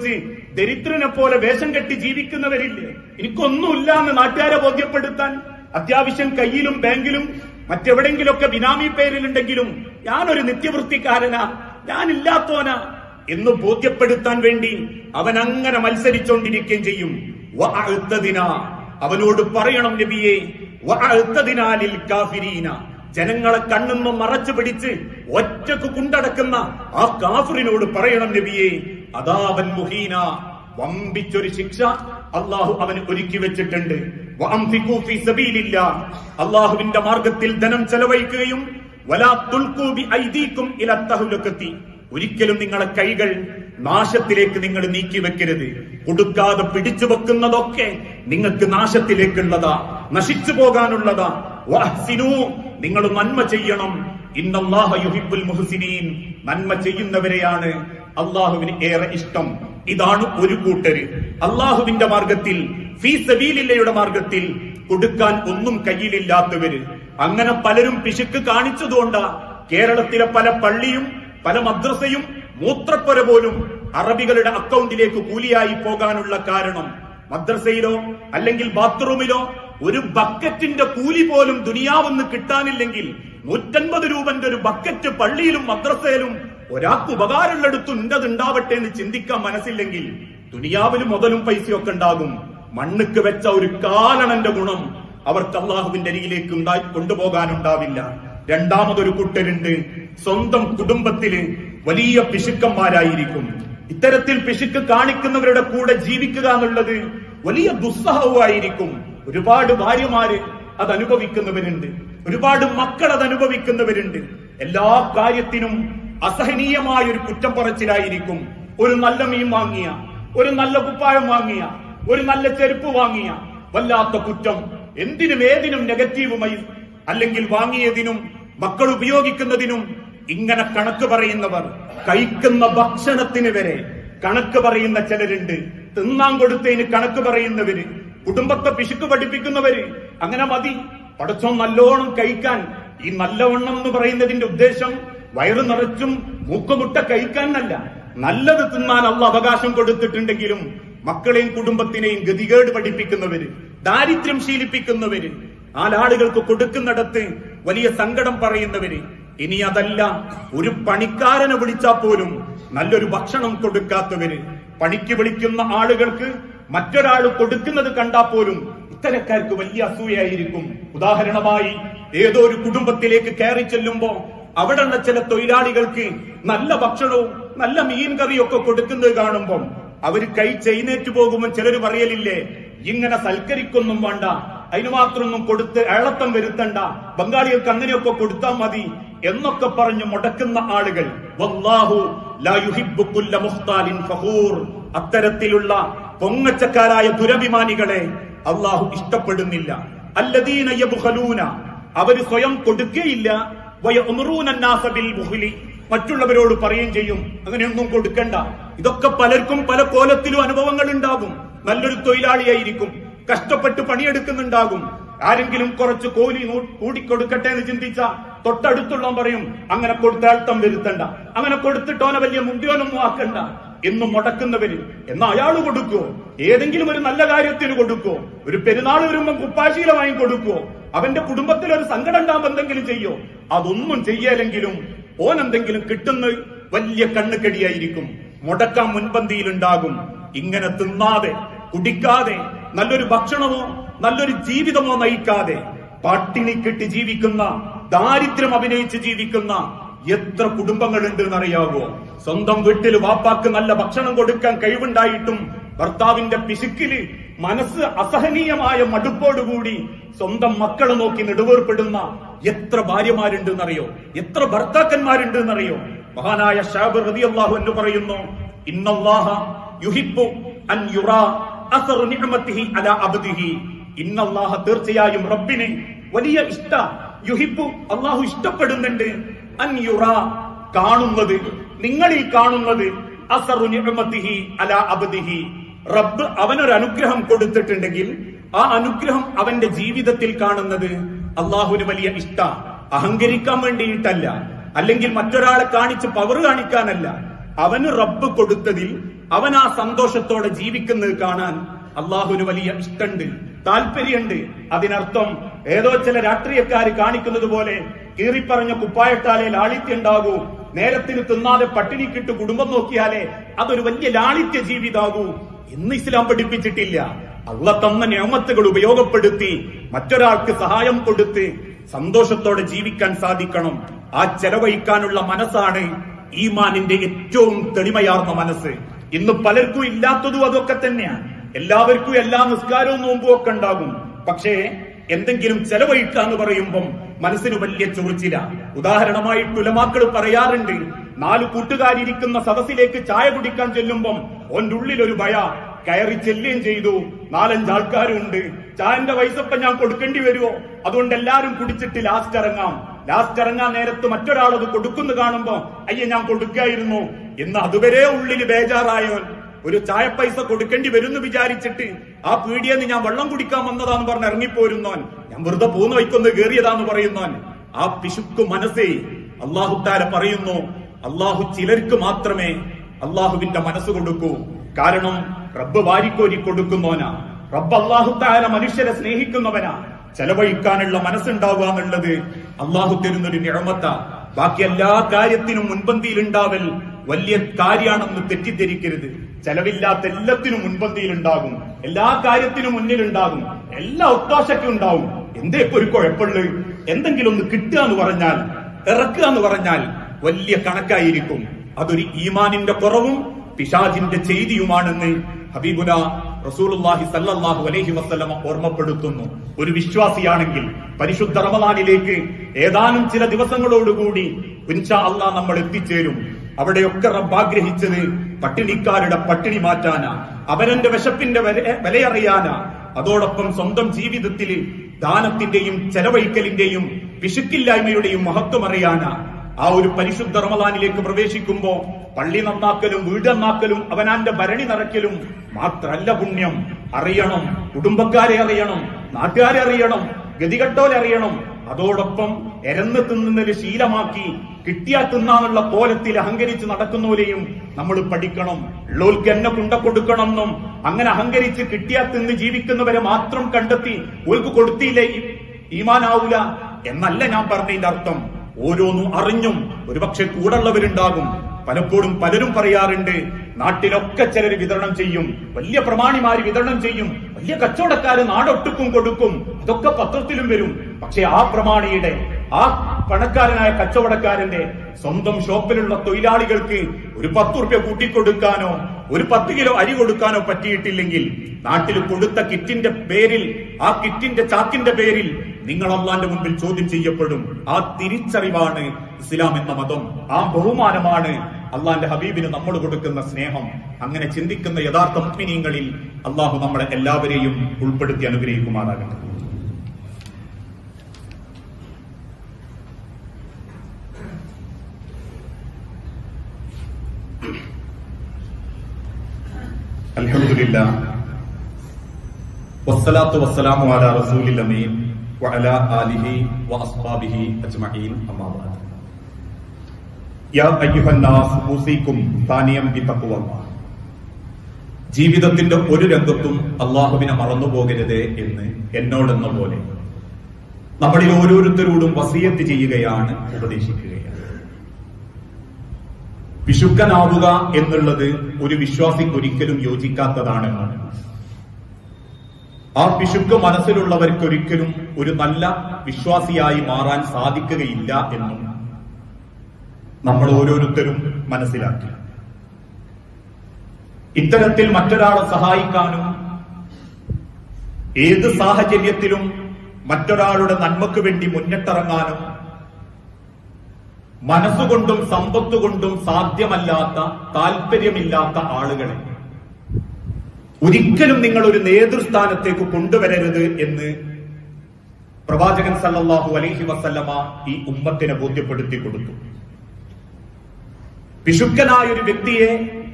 ദരിദ്രനെ പോലെ വേഷം കെട്ടി ജീവിക്കുന്നവരില്ലേ എനിക്കൊന്നുമില്ല എന്ന് നാട്ടുകാരെ ബോധ്യപ്പെടുത്താൻ അത്യാവശ്യം കയ്യിലും ബാങ്കിലും മറ്റെവിടെങ്കിലൊക്കെ ബിനാമി പേരിലുണ്ടെങ്കിലും ഞാനൊരു നിത്യവൃത്തിക്കാരനാ ഞാനില്ലാത്തോനാ എന്ന് ബോധ്യപ്പെടുത്താൻ വേണ്ടി അവൻ അങ്ങനെ മത്സരിച്ചുകൊണ്ടിരിക്കുകയും ചെയ്യും വഅഅ്തദിനാ. അവനോട് പറയണം നബിയെ വഅഅ്തദിനാ ലിൽ കാഫിരീന. ജനങ്ങളെ കണ്ണുന്നു മറച്ചു പിടിച്ച് ഒറ്റക്ക് കുണ്ടടക്കുന്ന ആ കാഫിറിനോട് പറയണം നബിയെ അതാവൻ മുഹീന വമ്പിച്ചൊരു ശിക്ഷ അള്ളാഹു അവന് ഒരുക്കി വെച്ചിട്ടുണ്ട് വഅംഫിഖൂ ഫീ സബീലില്ലാ. അള്ളാഹുവിന്റെ മാർഗത്തിൽ ധനം ചെലവഴിക്കുകയും വലാ തുൽഖൂ ബി ഐദീകും ഇലാ തഹ്ലുകത്തി. ഒരിക്കലും നിങ്ങളെ കൈകൾ നാശത്തിലേക്ക് നിങ്ങൾ നീക്കി വെക്കരുത് കൊടുക്കാതെ പിടിച്ചു വെക്കുന്നതൊക്കെ നിങ്ങൾക്ക് നാശത്തിലേക്കുള്ളതാ നശിച്ചു പോകാനുള്ളതാ വഅഹ്സിനൂ. നിങ്ങൾ നന്മ ചെയ്യണം ഇന്നല്ലാഹ യുഹിബ്ബുൽ മുഹ്സിനീൻ നന്മ ചെയ്യുന്നവരെയാണ് അള്ളാഹുവിന് ഏറെ ഇഷ്ടം ഇതാണ് ഒരു കൂട്ടര് അള്ളാഹുവിന്റെ മാർഗത്തിൽ ഫീ സബീലില്ലയുടെ മാർഗത്തിൽ കൊടുക്കാൻ ഒന്നും കയ്യിലില്ലാത്തവര് അങ്ങനെ പലരും പിശുക്ക് കാണിച്ചതുകൊണ്ടാ കേരളത്തിലെ പല പള്ളിയും പല മദ്രസയും മൂത്രപ്പുര പോലും അറബികളുടെ അക്കൗണ്ടിലേക്ക് കൂലിയായി പോകാനുള്ള കാരണം മദ്രസയിലോ അല്ലെങ്കിൽ ബാത്റൂമിലോ ഒരു ബക്കറ്റിന്റെ കൂലി പോലും ദുനിയാവെന്ന് കിട്ടാനില്ലെങ്കിൽ നൂറ്റൻപത് രൂപന്റെ ഒരു ബക്കറ്റ് പള്ളിയിലും മദ്രസയിലും ഒരാൾക്ക് ഉപകാരമുള്ളിടത്തും ഉണ്ടത് ഉണ്ടാവട്ടെ എന്ന് ചിന്തിക്കാൻ മനസ്സില്ലെങ്കിൽ ദുനിയാവിലും മുതലും പൈസയൊക്കെ ഉണ്ടാകും മണ്ണുക്ക് വെച്ച ഒരു കാലണന്റെ ഗുണം അവർക്ക് അള്ളാഹുവിന്റെ അരികിലേക്ക് ഉണ്ടായി കൊണ്ടുപോകാനുണ്ടാവില്ല രണ്ടാമതൊരു കൂട്ടരുണ്ട് സ്വന്തം കുടുംബത്തില് വലിയ പിശുക്കന്മാരായിരിക്കും ഇത്തരത്തിൽ പിശുക്ക് കാണിക്കുന്നവരുടെ കൂടെ ജീവിക്കുക എന്നുള്ളത് വലിയ ദുസ്സഹവുമായിരിക്കും ഒരുപാട് ഭാര്യമാര് അത് അനുഭവിക്കുന്നവരുണ്ട് ഒരുപാട് മക്കൾ അത് അനുഭവിക്കുന്നവരുണ്ട് എല്ലാ കാര്യത്തിനും അസഹനീയമായ ഒരു കുറ്റം പറച്ചിലായിരിക്കും ഒരു നല്ല മീൻ വാങ്ങിയ ഒരു നല്ല കുപ്പായം വാങ്ങിയ ഒരു നല്ല ചെരുപ്പ് വാങ്ങിയ വല്ലാത്ത കുറ്റം എന്തിനും ഏതിനും നെഗറ്റീവുമായി അല്ലെങ്കിൽ വാങ്ങിയതിനും മക്കൾ ഉപയോഗിക്കുന്നതിനും ഇങ്ങനെ കണക്ക് പറയുന്നവർ കഴിക്കുന്ന ഭക്ഷണത്തിന് വരെ കണക്ക് പറയുന്ന ചിലരുണ്ട് തിന്നാൻ കൊടുത്തതിന് കണക്ക് പറയുന്നവര് കുടുംബത്തെ പിശുക്ക് പഠിപ്പിക്കുന്നവര് അങ്ങനെ മതി പടച്ചോൻ നല്ലോണം കഴിക്കാൻ ഈ നല്ലവണ്ണം എന്ന് പറയുന്നതിന്റെ ഉദ്ദേശം വയറ് നിറച്ചും മൂക്കുമുട്ട കഴിക്കാനല്ല നല്ലത് തിന്നാൻ അള്ള അവകാശം കൊടുത്തിട്ടുണ്ടെങ്കിലും മക്കളെയും കുടുംബത്തിനെയും ഗതികേട് പഠിപ്പിക്കുന്നവര് ദാരിദ്ര്യം ശീലിപ്പിക്കുന്നവര് നാലാളുകൾക്ക് കൊടുക്കുന്നിടത്ത് വലിയ സങ്കടം പറയുന്നവര് ഇനി അതല്ല ഒരു പണിക്കാരനെ വിളിച്ചാൽ പോലും നല്ലൊരു ഭക്ഷണം കൊടുക്കാത്തവര് പണിക്ക് വിളിക്കുന്ന ആളുകൾക്ക് മറ്റൊരാൾ കൊടുക്കുന്നത് കണ്ടാൽ പോലും ഇത്തരക്കാർക്ക് വലിയ അസൂയായിരിക്കും ഉദാഹരണമായി ഏതോ ഒരു കുടുംബത്തിലേക്ക് കയറി ചെല്ലുമ്പോ അവിടെ ഉള്ള ചില തൊഴിലാളികൾക്ക് നല്ല ഭക്ഷണവും നല്ല മീൻ കറിയും ഒക്കെ കൊടുക്കുന്നത് കാണുമ്പം അവര് കൈ ചെയ്നേറ്റ് പോകുമ്പോൾ ചിലര് പറയലില്ലേ ഇങ്ങനെ സൽക്കരിക്കൊന്നും വേണ്ട അതിന് മാത്രമൊന്നും കൊടുത്ത് അഴത്തം വരുത്തണ്ട ബംഗാളികൾക്ക് അങ്ങനെയൊക്കെ കൊടുത്താൽ മതി എന്നൊക്കെ പറഞ്ഞു മുടക്കുന്ന ആളുകൾ വല്ലാഹു ലാ യുഹിബ്ബു കുല്ല മുഖ്താലിൻ ഫഖൂർ അത്തരത്തിലുള്ള പൊങ്ങച്ചക്കാരായ ദുരഭിമാനികളെ അള്ളാഹു ഇഷ്ടപ്പെടുന്നില്ല അല്ലദീന യബ്ഖലൂന അവര് സ്വയം കൊടുക്കുകയില്ല വയഉമറൂന അന്നാസ ബിൽ ബുഖ്ലി മറ്റുള്ളവരോട് പറയുകയും ചെയ്യും അങ്ങനെയൊന്നും കൊടുക്കണ്ട ഇതൊക്കെ പലർക്കും പല കോലത്തിലും അനുഭവങ്ങൾ ഉണ്ടാകും നല്ലൊരു തൊഴിലാളിയായിരിക്കും കഷ്ടപ്പെട്ട് പണിയെടുക്കുന്നുണ്ടാകും ആരെങ്കിലും കുറച്ച് കോലി നൂ- കൂടിക്കൊടുക്കട്ടെ എന്ന് ചിന്തിച്ച തൊട്ടടുത്തുള്ളവൻ പറയും അങ്ങനെ കൊടുത്താൽത്തം വരുത്തണ്ട അങ്ങനെ കൊടുത്തിട്ടോനെ വലിയ മുന്തിയോനൊന്നും ആക്കണ്ട എന്ന് മുടക്കുന്നവര് എന്നാ അയാൾ കൊടുക്കോ ഏതെങ്കിലും ഒരു നല്ല കാര്യത്തിന് കൊടുക്കോ ഒരു പെരുന്നാൾ വരുമ്പോ കുപ്പാശീല വാങ്ങി കൊടുക്കോ അവന്റെ കുടുംബത്തിൽ ഒരു സങ്കടം ഉണ്ടാകുമ്പോ എന്തെങ്കിലും ചെയ്യോ അതൊന്നും ചെയ്യലെങ്കിലും ഓൻ എന്തെങ്കിലും കിട്ടുന്ന വലിയ കണ്ണുകടിയായിരിക്കും മുടക്കാൻ മുൻപന്തിയിലുണ്ടാകും ഇങ്ങനെ തിന്നാതെ കുടിക്കാതെ നല്ലൊരു ഭക്ഷണമോ നല്ലൊരു ജീവിതമോ നയിക്കാതെ പട്ടിണി കെട്ടി ജീവിക്കുന്ന ദാരിദ്ര്യം അഭിനയിച്ച് ജീവിക്കുന്ന എത്ര കുടുംബങ്ങളുണ്ട് എന്നറിയാവോ സ്വന്തം വീട്ടിൽ വാപ്പാക്ക് നല്ല ഭക്ഷണം കൊടുക്കാൻ കഴിവുണ്ടായിട്ടും ഭർത്താവിന്റെ പിശുക്കില് മനസ്സ് അസഹനീയമായ മടുപ്പോടുകൂടി സ്വന്തം മക്കളെ നോക്കി നെടുവേർപ്പെടുന്ന എത്ര ഭാര്യമാരുണ്ടെന്നറിയോ എത്ര ഭർത്താക്കന്മാരുണ്ടെന്നറിയോ മഹാനായ ഷാബ് റളിയല്ലാഹു എന്ന് പറയുന്നു ഇന്നല്ലാഹ യുഹിബ്ബു അൻ യുറാ അസറു നിഅമതിഹി അലാ അബ്ദിഹി ഇന്നല്ലാഹ തീർച്ചയായും റബ്ബിനെ വലിയ ഇഷ്ട യുഹിബ്ബു അള്ളാഹു ഇഷ്ടപ്പെടുന്നുണ്ട് അൻ യുറാ കാണുന്നത് നിങ്ങളിൽ കാണുന്നത് അസറു നിഅമതിഹി അലാ അബ്ദിഹി റബ്ബ് അവനൊരു അനുഗ്രഹം കൊടുത്തിട്ടുണ്ടെങ്കിൽ ആ അനുഗ്രഹം അവന്റെ ജീവിതത്തിൽ കാണുന്നത് അള്ളാഹുവിന് വലിയ ഇഷ്ട അഹങ്കരിക്കാൻ വേണ്ടിയിട്ടല്ല അല്ലെങ്കിൽ മറ്റൊരാളെ കാണിച്ച് പവർ കാണിക്കാനല്ല അവന് റബ്ബ് കൊടുത്തതിൽ അവൻ ആ സന്തോഷത്തോടെ ജീവിക്കുന്നത് കാണാൻ അള്ളാഹുവിന് വലിയ ഇഷ്ടമുണ്ട് താല്പര്യമുണ്ട് അതിനർത്ഥം ഏതോ ചില രാഷ്ട്രീയക്കാര് കാണിക്കുന്നത് പോലെ കീറിപ്പറഞ്ഞ കുപ്പായട്ടാലേ ലാളിത്യം ഉണ്ടാകൂ നേരത്തിന് തിന്നാതെ പട്ടിണിക്കിട്ട് കുടുംബം നോക്കിയാലേ അതൊരു വലിയ ലാളിത്യ ജീവിതാകൂ എന്ന് ഇസ്ലാം പഠിപ്പിച്ചിട്ടില്ല അള്ള തന്ന നിയമത്തുകൾ ഉപയോഗപ്പെടുത്തി മറ്റൊരാൾക്ക് സഹായം കൊടുത്ത് സന്തോഷത്തോടെ ജീവിക്കാൻ സാധിക്കണം ആ ചെലവഴിക്കാനുള്ള മനസ്സാണ് ഈമാനിന്റെ ഏറ്റവും തെളിമയാർന്ന മനസ്സ് ഇന്ന് പലർക്കും ഇല്ലാത്തതും അതൊക്കെ തന്നെയാണ് എല്ലാവർക്കും എല്ലാ നിസ്കാരവും നോമ്പും ഒക്കെ ഉണ്ടാകും പക്ഷേ എന്തെങ്കിലും ചെലവഴിക്കാന്ന് പറയുമ്പം മനസ്സിന് വലിയ ചൊറിച്ചില ഉദാഹരണമായി തുലമാക്കൾ പറയാറുണ്ട് നാല് കൂട്ടുകാരിയിരിക്കുന്ന സദസ്സിലേക്ക് ചായ കുടിക്കാൻ ചെല്ലുമ്പം ഓന്റെ ഉള്ളിൽ ഒരു ഭയ കയറി ചെല്ലുകയും ചെയ്തു നാലഞ്ച് ആൾക്കാരുണ്ട് ചായന്റെ പൈസപ്പം ഞാൻ കൊടുക്കേണ്ടി വരുമോ അതുകൊണ്ട് എല്ലാരും കുടിച്ചിട്ട് ലാസ്റ്റ് ഇറങ്ങാം ലാസ്റ്റ് ഇറങ്ങാൻ നേരത്ത് മറ്റൊരാൾ അത് കൊടുക്കുന്നു കാണുമ്പോ അയ്യ ഞാൻ കൊടുക്കായിരുന്നു എന്ന് അതുവരെ ഉള്ളിൽ ബേജാറായവൻ ഒരു ചായ പൈസ കൊടുക്കേണ്ടി വരുമെന്ന് വിചാരിച്ചിട്ട് ആ പീടിയെന്ന് ഞാൻ വെള്ളം കുടിക്കാൻ വന്നതാന്ന് പറഞ്ഞ് ഇറങ്ങിപ്പോരുന്നോൻ ഞാൻ വെറുതെ പോന്ന് വയ്ക്കൊന്ന് കേറിയതാന്ന് പറയുന്നോൻ ആ പിശുക്ക് മനസ്സേ അള്ളാഹുത്താല പറയുന്നു അള്ളാഹു ചിലർക്ക് മാത്രമേ അള്ളാഹുവിന്റെ മനസ്സ് കൊടുക്കൂ കാരണം റബ്ബ് വാരിക്കോരി കൊടുക്കുന്നവനാ റബ്ബ് അള്ളാഹുത്താല മനുഷ്യരെ സ്നേഹിക്കുന്നവനാ ചെലവഴിക്കാനുള്ള മനസ്സുണ്ടാവുക എന്നുള്ളത് അള്ളാഹു തരുന്നൊരു നിഴമത്ത ബാക്കി എല്ലാ കാര്യത്തിനും മുൻപന്തിയിൽ ഉണ്ടാവൽ വലിയ കാര്യമാണെന്ന് തെറ്റിദ്ധരിക്കരുത് ചെലവില്ലാത്ത എല്ലാത്തിനും മുൻപന്തിയിൽ ഉണ്ടാകും എല്ലാ കാര്യത്തിനും മുന്നിലുണ്ടാകും എല്ലാ ഒത്താശയ്ക്കും ഉണ്ടാവും എന്തേ ഇപ്പൊ ഒരു കുഴപ്പമുള്ളു എന്തെങ്കിലും ഒന്ന് കിട്ടുക എന്ന് പറഞ്ഞാൽ ഇറക്കുക എന്ന് പറഞ്ഞാൽ വലിയ കണക്കായിരിക്കും അതൊരു ഈമാനിന്റെ കുറവും പിശാജിന്റെ ചെയ്തിയുമാണെന്ന് ഹബീബുന റസൂലുള്ളാഹി സല്ലല്ലാഹു അലൈഹി വസല്ലമ ഓർമ്മപ്പെടുത്തുന്നു ഒരു വിശ്വാസിയാണെങ്കിൽ പരിശുദ്ധ റമദാനിലേക്ക് ഏതാനും ചില ദിവസങ്ങളോടുകൂടി ഇൻഷാ അള്ളാഹ് നമ്മൾ എത്തിച്ചേരും അവിടെയൊക്കെ റബ്ബ് ആഗ്രഹിച്ചത് പട്ടിണിക്കാരുടെ പട്ടിണി മാറ്റാനാ അവരന്റെ വിശപ്പിന്റെ വില- വിലയറിയാനാ അതോടൊപ്പം സ്വന്തം ജീവിതത്തിൽ ദാനത്തിന്റെയും ചെലവഴിക്കലിന്റെയും പിശുക്കില്ലായ്മയുടെയും മഹത്വം അറിയാനാ ആ ഒരു പരിശുദ്ധ റമദാനിലേക്ക് പ്രവേശിക്കുമ്പോ പള്ളി നന്നാക്കലും വീട് നന്നാക്കലും അവനാന്റെ ഭരണി നിറയ്ക്കലും മാത്രല്ല പുണ്യം അറിയണം കുടുംബക്കാരെ അറിയണം നാട്ടുകാരെ അറിയണം ഗതികെട്ടോലെ അറിയണം അതോടൊപ്പം എരന്ന് തിന്നുന്നൊരു ശീലമാക്കി കിട്ടിയാ തിന്നാന്നുള്ള കോലത്തിൽ അഹങ്കരിച്ച് നടക്കുന്നവരെയും നമ്മൾ പഠിക്കണം ഉള്ളോൽക്ക് എന്നെ കുണ്ട കൊടുക്കണമെന്നും അങ്ങനെ അഹങ്കരിച്ച് കിട്ടിയാ തിന്ന് ജീവിക്കുന്നവരെ മാത്രം കണ്ടെത്തി ഓൽക്ക് കൊടുത്തില്ലേ ഈ- ഈമാനാവൂല എന്നല്ല ഞാൻ പറഞ്ഞതിന്റെ അർത്ഥം ഓരോന്നും അറിഞ്ഞും ഒരുപക്ഷെ കൂടുള്ളവരുണ്ടാകും പലപ്പോഴും പലരും പറയാറുണ്ട് നാട്ടിലൊക്കെ ചിലർ വിതരണം ചെയ്യും വലിയ പ്രമാണിമാര് വിതരണം ചെയ്യും വലിയ കച്ചവടക്കാര് നാടൊട്ടുക്കും കൊടുക്കും അതൊക്കെ പത്രത്തിലും വരും പക്ഷെ ആ പ്രമാണിയുടെ ആ പണക്കാരനായ കച്ചവടക്കാരന്റെ സ്വന്തം ഷോപ്പിലുള്ള തൊഴിലാളികൾക്ക് ഒരു പത്ത് റുപ്യ കൂട്ടിക്കൊടുക്കാനോ ഒരു പത്ത് കിലോ അരി കൊടുക്കാനോ പറ്റിയിട്ടില്ലെങ്കിൽ നാട്ടിൽ കൊടുത്ത കിറ്റിന്റെ പേരിൽ ആ കിറ്റിന്റെ ചാക്കിന്റെ പേരിൽ നിങ്ങൾ അള്ളാന്റെ മുൻപിൽ ചോദ്യം ചെയ്യപ്പെടും ആ തിരിച്ചറിവാണ് ഇസ്ലാം എന്ന മതം ആ ബഹുമാനമാണ് അള്ളാന്റെ ഹബീബിന് നമ്മൾ കൊടുക്കുന്ന സ്നേഹം അങ്ങനെ ചിന്തിക്കുന്ന യഥാർത്ഥ മുസ്ലിമീങ്ങളിൽ അള്ളാഹു നമ്മളെ എല്ലാവരെയും ഉൾപ്പെടുത്തി അനുഗ്രഹിക്കുമാറാകട്ടെ അൽഹംദുലില്ലാ والصلاة والسلام على رسول الأمين وعلى آله وأصحابه أجمعين أما بعد يا أيها الناس أوصيكم ثانيا بتقوى الله ജീവിതത്തിന്റെ ഒരു രംഗത്തും അള്ളാഹുവിനെ മറന്നുപോകരുത് എന്ന് എന്നോടെന്ന പോലെ നമ്മളിൽ ഓരോരുത്തരോടും വസീയത്ത് ചെയ്യുകയാണ് ഉപദേശിക്കുകയാണ് വിശുദ്ധനാവുക എന്നുള്ളത് ഒരു വിശ്വാസിക്ക് ഒരിക്കലും യോജിക്കാത്തതാണ് ആ പിശുക്ക് മനസ്സിലുള്ളവർക്ക് ഒരിക്കലും ഒരു നല്ല വിശ്വാസിയായി മാറാൻ സാധിക്കുകയില്ല എന്നും നമ്മൾ ഓരോരുത്തരും മനസ്സിലാക്കി ഇത്തരത്തിൽ മറ്റൊരാളെ സഹായിക്കാനും ഏത് സാഹചര്യത്തിലും മറ്റൊരാളുടെ നന്മക്ക് വേണ്ടി മുന്നിട്ടിറങ്ങാനും മനസ്സുകൊണ്ടും സമ്പത്തുകൊണ്ടും സാധ്യമല്ലാത്ത താല്പര്യമില്ലാത്ത ആളുകളെ ഒരിക്കലും നിങ്ങൾ ഒരു നേതൃസ്ഥാനത്തേക്ക് കൊണ്ടുവരരുത് എന്ന് പ്രവാചകൻ സല്ലല്ലാഹു അലൈഹി വസല്ലമ ഈ ഉമ്മത്തിനെ ബോധ്യപ്പെടുത്തി കൊടുത്തു പിശുക്കനായ ഒരു വ്യക്തിയെ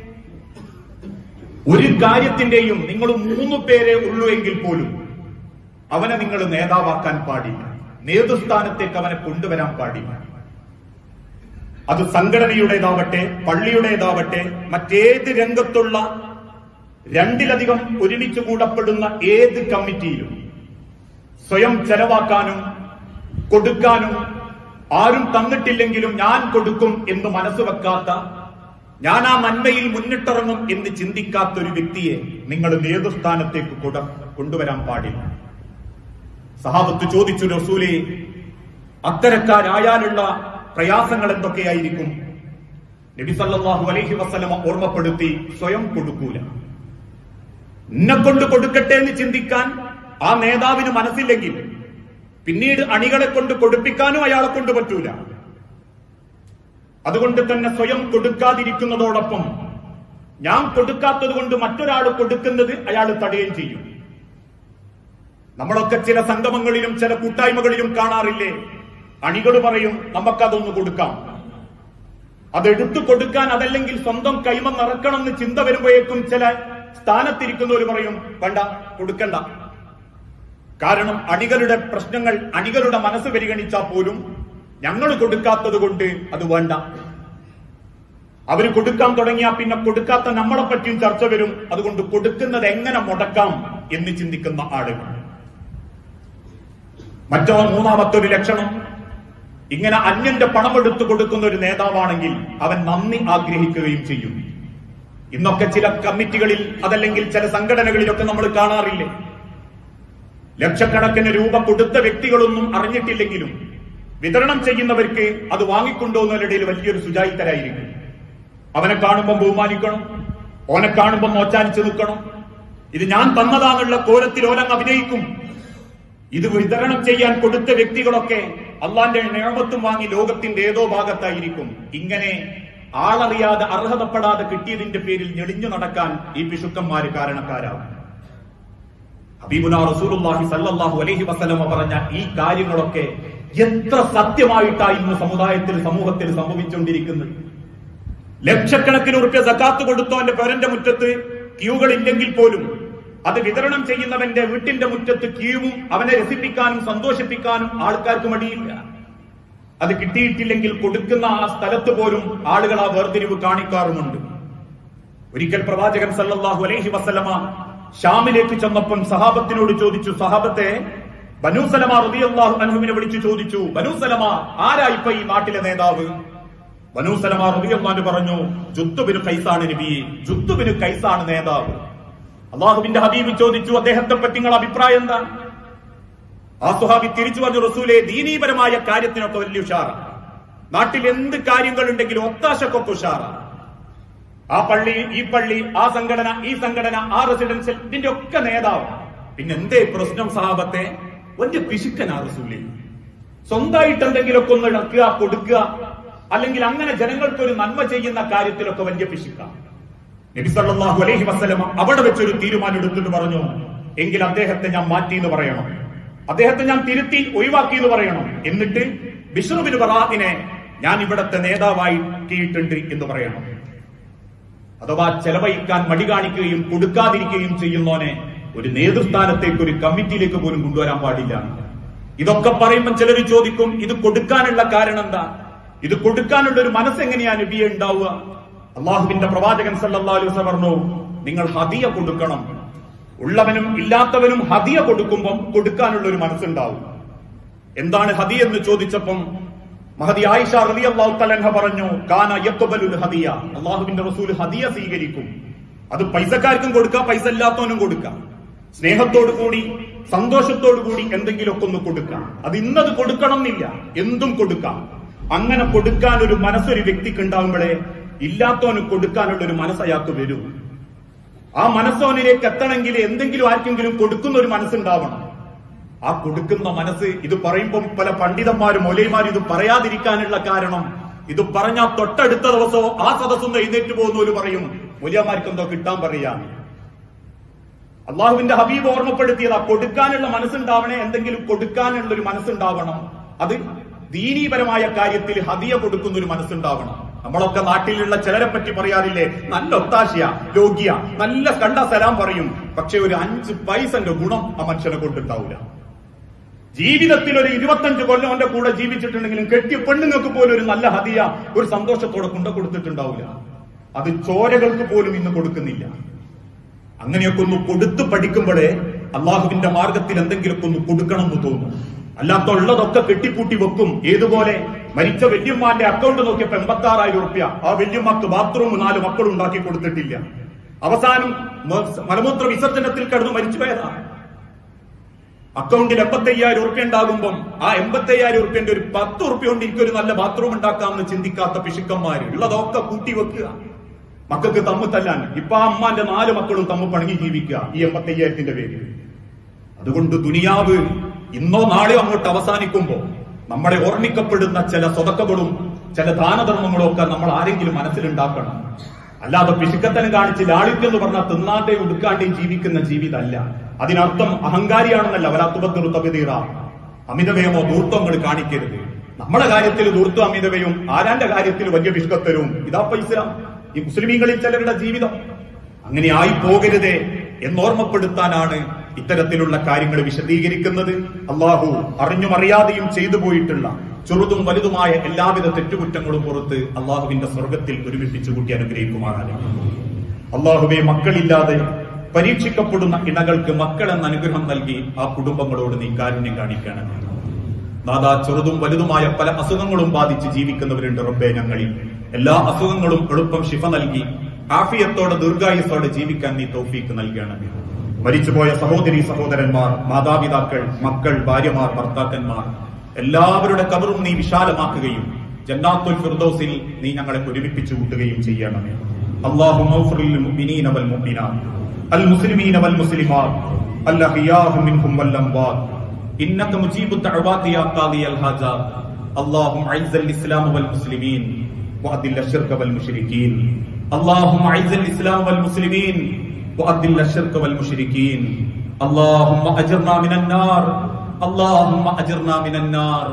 ഒരു കാര്യത്തിന്റെയും നിങ്ങൾ മൂന്ന് പേരെ ഉള്ളൂ എങ്കിൽ പോലും അവനെ നിങ്ങൾ നേതാവാക്കാൻ പാടില്ല നേതൃസ്ഥാനത്തേക്ക് അവനെ കൊണ്ടുവരാൻ പാടില്ല അത് സംഘടനയുടേതാവട്ടെ പള്ളിയുടേതാവട്ടെ മറ്റേത് രംഗത്തുള്ള രണ്ടിലധികം ഒരുമിച്ച് കൂടപ്പെടുന്ന ഏത് കമ്മിറ്റിയിലും സ്വയം ചെലവാക്കാനും കൊടുക്കാനും ആരും തന്നിട്ടില്ലെങ്കിലും ഞാൻ കൊടുക്കും എന്ന് മനസ്സ് വെക്കാത്ത ഞാൻ ആ നന്മയിൽ മുന്നിട്ടിറങ്ങും എന്ന് ചിന്തിക്കാത്ത ഒരു വ്യക്തിയെ നിങ്ങൾ നേതൃസ്ഥാനത്തേക്ക് കൊട കൊണ്ടുവരാൻ പാടില്ല സഹാബത്ത് ചോദിച്ചു റസൂലെ അത്തരക്കാരായാലുള്ള പ്രയാസങ്ങൾ എന്തൊക്കെയായിരിക്കും നബി സല്ലല്ലാഹു അലൈഹി വസല്ലമ ഓർമ്മപ്പെടുത്തി സ്വയം കൊടുക്കൂല എന്നെ കൊണ്ട് കൊടുക്കട്ടെ എന്ന് ചിന്തിക്കാൻ ആ നേതാവിന് മനസ്സില്ലെങ്കിൽ പിന്നീട് അണികളെ കൊണ്ട് കൊടുപ്പിക്കാനും അയാളെ കൊണ്ട് പറ്റൂല അതുകൊണ്ട് തന്നെ സ്വയം കൊടുക്കാതിരിക്കുന്നതോടൊപ്പം ഞാൻ കൊടുക്കാത്തത് കൊണ്ട് മറ്റൊരാൾ കൊടുക്കുന്നത് അയാൾ തടയുകയും ചെയ്യും നമ്മളൊക്കെ ചില സംഗമങ്ങളിലും ചില കൂട്ടായ്മകളിലും കാണാറില്ലേ അണികൾ പറയും നമുക്കതൊന്ന് കൊടുക്കാം അതെടുത്തു കൊടുക്കാൻ അതല്ലെങ്കിൽ സ്വന്തം കൈമ നിറക്കണം എന്ന് ചിന്ത വരുമ്പോഴേക്കും ചില സ്ഥാനത്തിരിക്കുന്നവർ പറയും വേണ്ട കൊടുക്കണ്ട കാരണം അണികളുടെ പ്രശ്നങ്ങൾ അണികളുടെ മനസ്സ് പരിഗണിച്ചാൽ പോലും ഞങ്ങൾ കൊടുക്കാത്തത് കൊണ്ട് അത് വേണ്ട അവര് കൊടുക്കാൻ തുടങ്ങിയാൽ പിന്നെ കൊടുക്കാത്ത നമ്മളെ പറ്റിയും ചർച്ച വരും അതുകൊണ്ട് കൊടുക്കുന്നത് എങ്ങനെ മുടക്കാം എന്ന് ചിന്തിക്കുന്ന ആളുകൾ മറ്റോ മൂന്നാമത്തെ ഒരു ലക്ഷണം ഇങ്ങനെ അന്യന്റെ പണമെടുത്തു കൊടുക്കുന്ന ഒരു നേതാവാണെങ്കിൽ അവൻ നന്ദി ആഗ്രഹിക്കുകയും ചെയ്യും ഇന്നൊക്കെ ചില കമ്മിറ്റികളിൽ അതല്ലെങ്കിൽ ചില സംഘടനകളിലൊക്കെ നമ്മൾ കാണാറില്ലേ ലക്ഷക്കണക്കിന് രൂപ കൊടുത്ത വ്യക്തികളൊന്നും അറിഞ്ഞിട്ടില്ലെങ്കിലും വിതരണം ചെയ്യുന്നവർക്ക് അത് വാങ്ങിക്കൊണ്ടുപോകുന്നവരുടെ വലിയൊരു സുജായിത്തരായിരിക്കും അവനെ കാണുമ്പോൾ ബഹുമാനിക്കണം ഓനെ കാണുമ്പോൾ മോച്ചാനിച്ചു നിൽക്കണം ഇത് ഞാൻ തന്നതാന്നുള്ള കോലത്തിൽ ഓനങ്ങ് അഭിനയിക്കും ഇത് വിതരണം ചെയ്യാൻ കൊടുത്ത വ്യക്തികളൊക്കെ അള്ളാന്റെ നിയമത്തും വാങ്ങി ലോകത്തിന്റെ ഏതോ ഭാഗത്തായിരിക്കും ഇങ്ങനെ ആളറിയാതെ അർഹതപ്പെടാതെ കിട്ടിയതിന്റെ പേരിൽ ഞെളിഞ്ഞു നടക്കാൻ ഈ പിശുക്കന്മാര് കാരണക്കാരാവും ഹബീബുന റസൂലുള്ളാഹി സല്ലല്ലാഹു അലൈഹി വസല്ലമ പറഞ്ഞ ഈ കാര്യങ്ങളൊക്കെ എത്ര സത്യമായിട്ടായിരുന്നു സമുദായത്തിൽ സമൂഹത്തിൽ സംഭവിച്ചുകൊണ്ടിരിക്കുന്നത് ലക്ഷക്കണക്കിന് ഉറുപ്പ്യ സക്കാത്ത് കൊടുത്തവന്റെ പേരന്റെ മുറ്റത്ത് ക്യൂകൾ ഇല്ലെങ്കിൽ പോലും അത് വിതരണം ചെയ്യുന്നവന്റെ വീട്ടിന്റെ മുറ്റത്ത് ക്യൂവും അവനെ രസിപ്പിക്കാനും സന്തോഷിപ്പിക്കാനും ആൾക്കാർക്ക് മടിയില്ല അത് കിട്ടിയിട്ടില്ലെങ്കിൽ കൊടുക്കുന്ന ആ സ്ഥലത്ത് പോലും ആളുകൾ ആ വേർതിരിവ് കാണിക്കാറുമുണ്ട് ഒരിക്കൽ പ്രവാചകൻ സല്ലല്ലാഹു അലൈഹി വസല്ലമ ഷാമിലേക്ക് ചെന്നപ്പം സഹാബത്തിനോട് ചോദിച്ചു സഹാബത്തെ ബനൂസലമ റളിയല്ലാഹു അൻഹുവിനെ വിളിച്ചു ചോദിച്ചു ബനൂസലമ ആരാ ഇപ്പൊ ഈ നാട്ടിലെ നേതാവ് ബനൂസലമ റളിയല്ലാഹു പറഞ്ഞു ജുത്തുബിന് കൈസാണ് നബിയെ ജുത്തുബിന് കൈസാണ് നേതാവ് അള്ളാഹുവിന്റെ ഹബീബ് ചോദിച്ചു അദ്ദേഹത്തെ പറ്റി നിങ്ങളുടെ അഭിപ്രായം എന്താ ആ സുഹാബി തിരിച്ചു പറഞ്ഞു റസൂലെ ദീനീപരമായ കാര്യത്തിനൊക്കെ വലിയ ഉഷാറ നാട്ടിൽ എന്ത് കാര്യങ്ങളുണ്ടെങ്കിലും ഒത്താശക്കൊക്കെ ഉഷാറ ആ പള്ളി ഈ പള്ളി ആ സംഘടന ഈ സംഘടന ആ റെസിഡൻഷ്യൽ ഇതിന്റെ ഒക്കെ നേതാവ് പിന്നെ എന്തേ പ്രശ്നം സഹാബത്തെ വലിയ പിശുക്കനാ റസൂലി സ്വന്തമായിട്ട് എന്തെങ്കിലുമൊക്കെ ഒന്ന് ഇളക്കുക കൊടുക്കുക അല്ലെങ്കിൽ അങ്ങനെ ജനങ്ങൾക്ക് ഒരു നന്മ ചെയ്യുന്ന കാര്യത്തിലൊക്കെ വലിയ പിശുക്ക നബി സല്ലല്ലാഹു അലൈഹി വസല്ലമ അവിടെ വെച്ചൊരു തീരുമാനം എടുത്തിട്ട് പറഞ്ഞു എങ്കിൽ അദ്ദേഹത്തെ ഞാൻ മാറ്റി എന്ന് പറയണം അദ്ദേഹത്തെ ഞാൻ തിരുത്തി ഒഴിവാക്കി എന്ന് പറയണം എന്നിട്ട് ബിഷ്റുബിന് ബറാഹിനെ ഞാൻ ഇവിടത്തെ നേതാവാക്കിയിട്ടുണ്ട് എന്ന് പറയണം അഥവാ ചെലവഴിക്കാൻ മടി കാണിക്കുകയും കൊടുക്കാതിരിക്കുകയും ചെയ്യുന്നവനെ ഒരു നേതൃസ്ഥാനത്തേക്ക് ഒരു കമ്മിറ്റിയിലേക്ക് പോലും കൊണ്ടുവരാൻ പാടില്ല ഇതൊക്കെ പറയുമ്പോൾ ചിലർ ചോദിക്കും ഇത് കൊടുക്കാനുള്ള കാരണം എന്താ ഇത് കൊടുക്കാനുള്ള ഒരു മനസ്സ് എങ്ങനെയാ നബിയെ ഉണ്ടാവുക അള്ളാഹുവിന്റെ പ്രവാചകൻ സല്ലല്ലാഹു അലൈഹി വസല്ലം പറഞ്ഞു നിങ്ങൾ ഹദിയ കൊടുക്കണം ഉള്ളവനും ഇല്ലാത്തവനും ഹദിയ കൊടുക്കുമ്പം കൊടുക്കാനുള്ള ഒരു മനസ്സുണ്ടാവും എന്താണ് ഹദി എന്ന് ചോദിച്ചപ്പം മഹദി ആയിഷ റളിയല്ലാഹു തആല പറഞ്ഞു കാന യഖ്ബലുൽ ഹദിയ അള്ളാഹുവിന്റെ റസൂൽ ഹദിയ സ്വീകരിക്കും അത് പൈസക്കാർക്കും കൊടുക്കാം പൈസ ഇല്ലാത്തവനും കൊടുക്കാം സ്നേഹത്തോടു കൂടി സന്തോഷത്തോടു കൂടി എന്തെങ്കിലുമൊക്കെ ഒന്ന് കൊടുക്കാം അത് ഇന്നത് കൊടുക്കണം എന്നില്ല എന്തും കൊടുക്കാം അങ്ങനെ കൊടുക്കാൻ ഒരു മനസ്സൊരു വ്യക്തിക്ക് ഉണ്ടാകുമ്പോഴേ ഇല്ലാത്തവന് കൊടുക്കാനുള്ള ഒരു മനസ്സ് അയാൾക്ക് വരൂ ആ മനസ്സോനിലേക്ക് എത്തണമെങ്കിൽ എന്തെങ്കിലും ആർക്കെങ്കിലും കൊടുക്കുന്ന ഒരു മനസ്സുണ്ടാവണം ആ കൊടുക്കുന്ന മനസ്സ് ഇത് പറയുമ്പം പല പണ്ഡിതന്മാരും മൊലൈമാരും ഇത് പറയാതിരിക്കാനുള്ള കാരണം ഇത് പറഞ്ഞ തൊട്ടടുത്ത ദിവസമോ ആ സദസ്സൊന്ന് എഴുന്നേറ്റ് പോകുന്നവര് പറയും മൊലിയമാർക്ക് എന്തോ കിട്ടാൻ പറയാ അള്ളാഹുവിന്റെ ഹബീബ് ഓർമ്മപ്പെടുത്തിയതാ കൊടുക്കാനുള്ള മനസ്സുണ്ടാവണേ എന്തെങ്കിലും കൊടുക്കാനുള്ള ഒരു മനസ്സുണ്ടാവണം അത് ദീനീപരമായ കാര്യത്തിൽ ഹദിയ കൊടുക്കുന്ന ഒരു മനസ്സുണ്ടാവണം നമ്മളൊക്കെ നാട്ടിലുള്ള ചിലരെ പറ്റി പറയാറില്ലേ നല്ല ഒത്താശയ യോഗ്യ നല്ല കണ്ട സലാം പറയും പക്ഷെ ഒരു അഞ്ച് പൈസന്റെ ഗുണം ആ മനുഷ്യനെ കൊണ്ടുണ്ടാവില്ല ജീവിതത്തിൽ ഒരു ഇരുപത്തഞ്ച് കൊല്ലം അവന്റെ കൂടെ ജീവിച്ചിട്ടുണ്ടെങ്കിലും കെട്ടിയ പെണ്ണുങ്ങൾക്ക് പോലും ഒരു നല്ല ഹതിയ ഒരു സന്തോഷത്തോടെ കൊണ്ട കൊടുത്തിട്ടുണ്ടാവില്ല അത് ചോരകൾക്ക് പോലും ഇന്ന് കൊടുക്കുന്നില്ല അങ്ങനെയൊക്കെ ഒന്ന് കൊടുത്തു പഠിക്കുമ്പോഴേ അള്ളാഹുവിന്റെ മാർഗത്തിൽ എന്തെങ്കിലുമൊക്കെ ഒന്ന് കൊടുക്കണം എന്ന് തോന്നും അല്ലാത്ത ഉള്ളതൊക്കെ കെട്ടിപ്പൂട്ടി വെക്കും ഏതുപോലെ മരിച്ച വല്യമ്മാന്റെ അക്കൗണ്ട് നോക്കിയപ്പോ എൺപത്തി ആറായിരം റുപ്യ ആ വല്യമ്മക്ക് ബാത്റൂം നാല് മക്കളും ഉണ്ടാക്കി കൊടുത്തിട്ടില്ല അവസാനം മ- മലമൂത്ര വിസർജനത്തിൽ കിടന്ന് മരിച്ചു പോയതാണ് അക്കൗണ്ടിൽ എൺപത്തി അയ്യായിരം ഉറുപ്പ്യ ഉണ്ടാകുമ്പം ആ എൺപത്തി അയ്യായിരം ഉറുപ്പ്യന്റെ ഒരു പത്ത് ഉറുപ്പ്യ കൊണ്ട് എനിക്കൊരു നല്ല ബാത്റൂം ഉണ്ടാക്കാമെന്ന് ചിന്തിക്കാത്ത പിശുക്കന്മാര് ഉള്ളതൊക്കെ കൂട്ടി വെക്കുക മക്കൾക്ക് തമ്മു തല്ലാൻ ഇപ്പൊ ആ അമ്മാന്റെ നാല് മക്കളും തമ്മു പണങ്ങി ജീവിക്കുക ഈ എൺപത്തി അയ്യായിരത്തിന്റെ പേരിൽ അതുകൊണ്ട് ദുനിയാവ് ഇന്നോ നാളെയോ അങ്ങോട്ട് അവസാനിക്കുമ്പോ നമ്മളെ ഓർമ്മിക്കപ്പെടുന്ന ചില സ്വതക്കകളും ചില ദാനധർമ്മങ്ങളും ഒക്കെ നമ്മൾ ആരെങ്കിലും മനസ്സിലുണ്ടാക്കണം അല്ലാതെ പിശുക്കത്തനം കാണിച്ച് ലാളിത്യം എന്ന് പറഞ്ഞാൽ തിന്നാണ്ടേ ഉടുക്കാണ്ടേയും ജീവിക്കുന്ന ജീവിതമല്ല അതിനർത്ഥം അഹങ്കാരിയാണെന്നല്ല വരാത്തുപത്തിനു തപിതീറ അമിതവയമോ ദൂർത്തങ്ങൾ കാണിക്കരുത് നമ്മുടെ കാര്യത്തിൽ ദൂർത്തും അമിതവയും ആരാന്റെ കാര്യത്തിൽ വലിയ പിശുക്കത്തരവും ഇതാ പൈസ ഈ മുസ്ലിമീങ്ങളിൽ ചിലരുടെ ജീവിതം അങ്ങനെ ആയി പോകരുതേ എന്നോർമ്മപ്പെടുത്താനാണ് ഇത്തരത്തിലുള്ള കാര്യങ്ങൾ വിശദീകരിക്കുന്നത് അള്ളാഹു അറിഞ്ഞും അറിയാതെയും ചെയ്തു പോയിട്ടുള്ള ചെറുതും വലുതുമായ എല്ലാവിധ തെറ്റുകുറ്റങ്ങളും പുറത്ത് അള്ളാഹുവിന്റെ സ്വർഗത്തിൽ ഒരുമിപ്പിച്ചു കൂട്ടി അനുഗ്രഹിക്കുമാറാണ് അള്ളാഹുവെ മക്കളില്ലാതെ പരീക്ഷിക്കപ്പെടുന്ന ഇണകൾക്ക് മക്കളെന്ന അനുഗ്രഹം നൽകി ആ കുടുംബങ്ങളോട് നീ കാരുണ്യം കാണിക്കണം നാദാ ചെറുതും വലുതുമായ പല അസുഖങ്ങളും ബാധിച്ച് ജീവിക്കുന്നവരുണ്ട് റബ്ബേ ഞങ്ങളിൽ എല്ലാ അസുഖങ്ങളും എളുപ്പം ശിഫ നൽകി ആഫിയത്തോടെ ദീർഘായുസോടെ ജീവിക്കാൻ നീ തൗഫീക്ക് നൽകണമേ മരിച്ചുപോയ സഹോദരി സഹോദരന്മാർ മാതാപിതാക്കൾ മക്കൾ ഭാര്യമാർ ഭർത്താക്കന്മാർ എല്ലാവരുടെ കബറും നീ വിശാലമാക്കുകയും ജന്നാത്തുൽ ഫിർദൗസിൽ നീ ഞങ്ങളെ ഒരുമിപ്പിച്ചു കൂട്ടുകയും ചെയ്യണമേ اللهم اغفر للمؤمنين والمؤمنات المسلمين والمسلمات الأحياء منهم والأموات إنك مجيب الدعوات يا قاضي الحاجات اللهم أعز الإسلام والمسلمين وأذل الشرك والمشركين اللهم أعز الإسلام والمسلمين وأذل الشرك والمشركين اللهم أجرنا من النار اللهم أجرنا من النار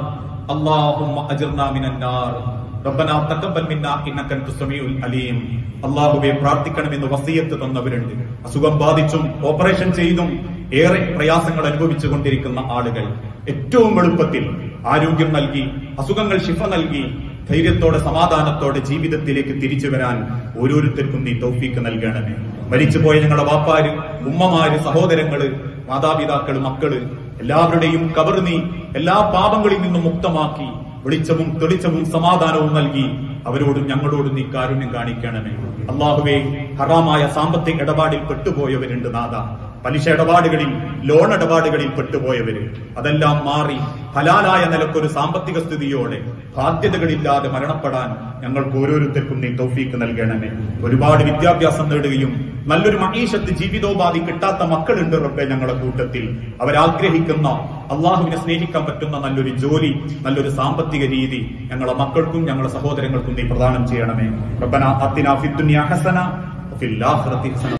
اللهم أجرنا من النار ربنا تقبل منا إنك أنت السميع العليم അള്ളാഹുവെ പ്രാർത്ഥിക്കണമെന്ന് വസീയത്ത് തന്നവരുണ്ട് അസുഖം ബാധിച്ചും ഓപ്പറേഷൻ ചെയ്തും ഏറെ പ്രയാസങ്ങൾ അനുഭവിച്ചു കൊണ്ടിരിക്കുന്ന ആളുകൾ ഏറ്റവും എളുപ്പത്തിൽ ആരോഗ്യം നൽകി അസുഖങ്ങൾ ശിഫ നൽകി ധൈര്യത്തോടെ സമാധാനത്തോടെ ജീവിതത്തിലേക്ക് തിരിച്ചു വരാൻ ഓരോരുത്തർക്കും നീ തൗഫീക്ക് നൽകണമേ മരിച്ചുപോയ ഞങ്ങളുടെ വാപ്പാര് ഉമ്മമാര് സഹോദരങ്ങള് മാതാപിതാക്കള് മക്കള് എല്ലാവരുടെയും കബർ നീ എല്ലാ പാപങ്ങളിൽ നിന്നും മുക്തമാക്കി വെളിച്ചവും തെളിച്ചവും സമാധാനവും നൽകി അവരോടും ഞങ്ങളോടും നീ കാരുണ്യം കാണിക്കണമേ അള്ളാഹുവേ ഹറാമായ സാമ്പത്തിക ഇടപാടിൽ പെട്ടുപോയവരുണ്ട് നാഥ പലിശ ഇടപാടുകളിൽ ലോൺ ഇടപാടുകളിൽ പെട്ടുപോയവര് അതെല്ലാം മാറി ഹലാലായ നിലക്കൊരു സാമ്പത്തിക സ്ഥിതിയോടെ ബാധ്യതകളില്ലാതെ മരണപ്പെടാൻ ഞങ്ങൾക്ക് ഓരോരുത്തർക്കും നീ തൗഫീക്ക് നൽകണമേ ഒരുപാട് വിദ്യാഭ്യാസം നേടുകയും നല്ലൊരു മഹീഷത്ത് ജീവിതോപാധി കിട്ടാത്ത മക്കളുണ്ട് റബ്ബെ ഞങ്ങളുടെ കൂട്ടത്തിൽ അവരാഗ്രഹിക്കുന്ന അള്ളാഹുവിനെ സ്നേഹിക്കാൻ പറ്റുന്ന നല്ലൊരു ജോലി നല്ലൊരു സാമ്പത്തിക രീതി ഞങ്ങളുടെ മക്കൾക്കും ഞങ്ങളുടെ സഹോദരങ്ങൾക്കും നീ പ്രദാനം ചെയ്യണമേ റബ്ബന അത്തിന ഫിദ്ദുനിയ ഹസന വഫിൽ ആഖിറതി ഹസന